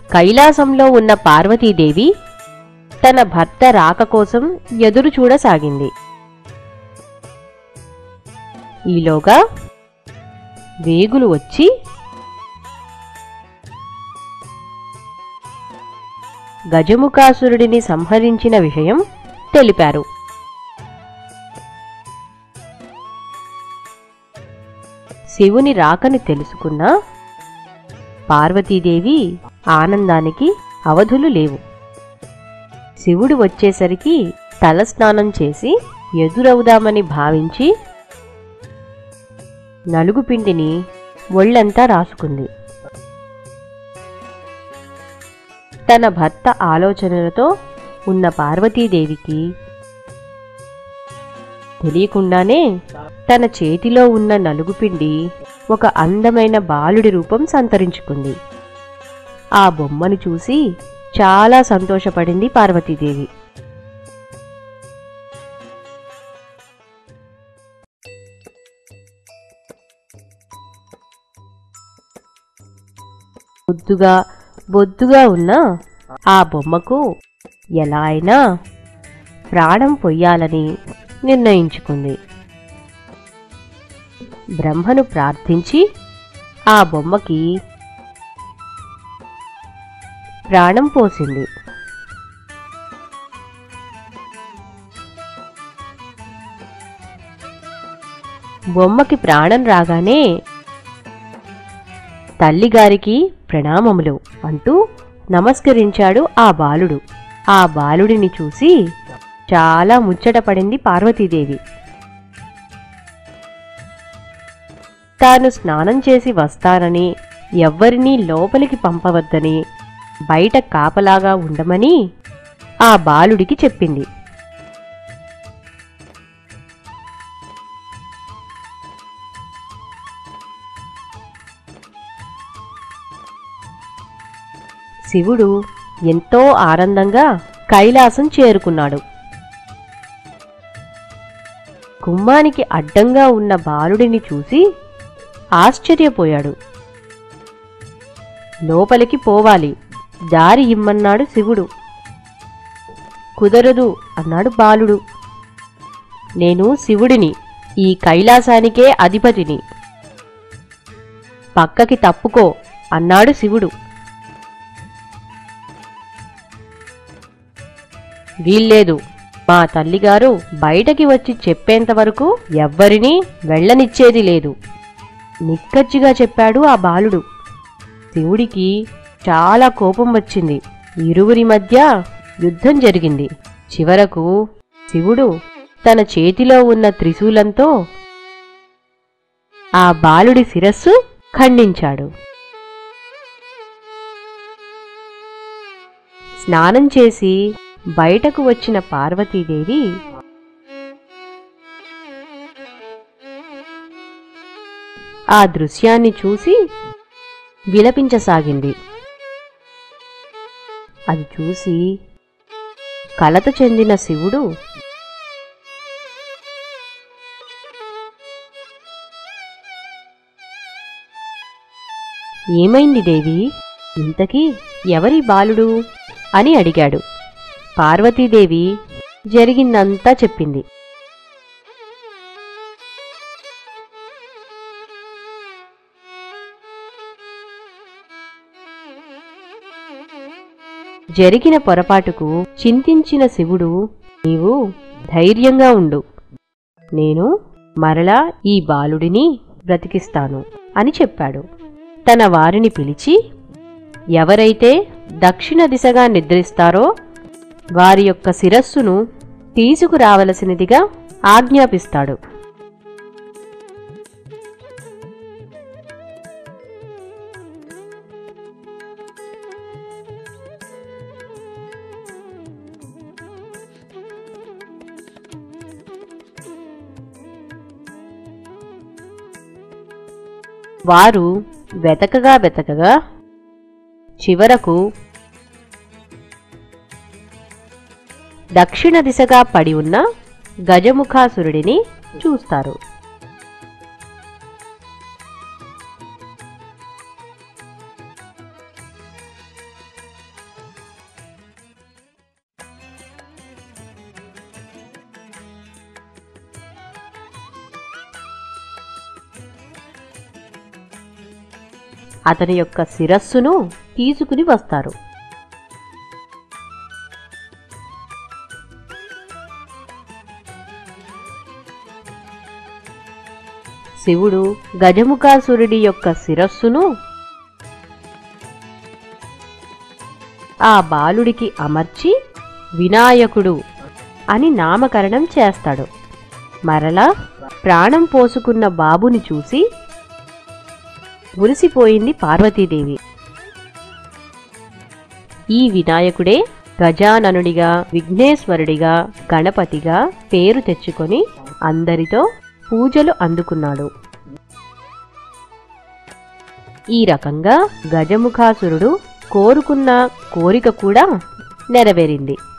కైలాసంలో ఉన్న పార్వతీదేవి తన భర్త రాక కోసం ఎదురు చూడసాగింది ఈలోగా వేగులు వచ్చి గజముఖాసురుడిని సంహరించిన విషయం తెలిపారు శివుని రాకని తెలుసుకున్న పార్వతీదేవి ఆనందానికి అవధులు లేవు శివుడు వచ్చేసరికి తలస్నానం చేసి ఎదురవుదామని భావించి నలుగు పిండిని ఒళ్ళంతా రాసుకుంది తన భర్త ఆలోచనలతో ఉన్న పార్వతీదేవికి తెలియకుండానే తన చేతిలో ఉన్న నలుగుపిండి ఒక అందమైన బాలుడి రూపం సంతరించుకుంది ఆ బొమ్మను చూసి చాలా సంతోషపడింది పార్వతీదేవి బొద్దుగా బొద్దుగా ఉన్న ఆ బొమ్మకు ఎలా అయినా ప్రాణం పొయ్యాలని నిర్ణయించుకుంది బ్రహ్మను ప్రార్థించి ఆ బొమ్మకి ప్రాణం పోసింది బొమ్మకి ప్రాణం రాగానే తల్లిగారికి ప్రణామములు అంటూ నమస్కరించాడు ఆ బాలుడు ఆ బాలుడిని చూసి చాలా ముచ్చటపడింది పార్వతీదేవి తాను స్నానం చేసి వస్తానని ఎవ్వరినీ లోపలికి పంపవద్దని బయట కాపలాగా ఉండమని ఆ బాలుడికి చెప్పింది శివుడు ఎంతో ఆనందంగా కైలాసం చేరుకున్నాడు గుమ్మానికి అడ్డంగా ఉన్న బాలుడిని చూసి ఆశ్చర్యపోయాడు లోపలికి పోవాలి దారి ఇమ్మన్నాడు శివుడు కుదరదు అన్నాడు బాలుడు నేను శివుడిని ఈ కైలాసానికే అధిపతిని పక్కకి తప్పుకో అన్నాడు శివుడు వీల్లేదు మా తల్లిగారు బయటకి వచ్చి చెప్పేంత వరకు ఎవ్వరినీ వెళ్ళనిచ్చేది లేదు నిక్కచ్చిగా చెప్పాడు ఆ బాలుడు శివుడికి చాలా కోపం వచ్చింది ఇరువురి మధ్య యుద్ధం జరిగింది చివరకు శివుడు తన చేతిలో ఉన్న త్రిశూలంతో ఆ బాలుడి శిరస్సు ఖండించాడు స్నానం చేసి బయటకు వచ్చిన పార్వతీదేవి ఆ దృశ్యాన్ని చూసి విలపించసాగింది అది చూసి కలత చెందిన శివుడు ఏమైంది దేవి ఇంతకీ ఎవరి బాలుడు అని అడిగాడు పార్వతీదేవి జరిగిందంతా చెప్పింది జరిగిన పొరపాటుకు చింతించిన శివుడు నీవు ధైర్యంగా ఉండు నేను మరలా ఈ బాలుడిని బ్రతికిస్తాను అని చెప్పాడు తన వారిని పిలిచి ఎవరైతే దక్షిణ దిశగా నిద్రిస్తారో వారి యొక్క శిరస్సును తీసుకురావలసినదిగా ఆజ్ఞాపిస్తాడు వారు వెతకగా వెతకగా చివరకు దక్షిణ దిశగా పడి ఉన్న గజముఖాసురుడిని చూస్తారు అతని యొక్క శిరస్సును తీసుకుని వస్తారు శివుడు గజముఖాసురుడి యొక్క శిరస్సును ఆ బాలుడికి అమర్చి వినాయకుడు అని నామకరణం చేస్తాడు మరలా ప్రాణం పోసుకున్న బాబుని చూసి మురిసిపోయింది పార్వతీదేవి ఈ వినాయకుడే గజాననుడిగా విఘ్నేశ్వరుడిగా గణపతిగా పేరు తెచ్చుకొని అందరితో పూజలు అందుకున్నాడు ఈ రకంగా గజముఖాసురుడు కోరుకున్న కోరిక కూడా నెరవేరింది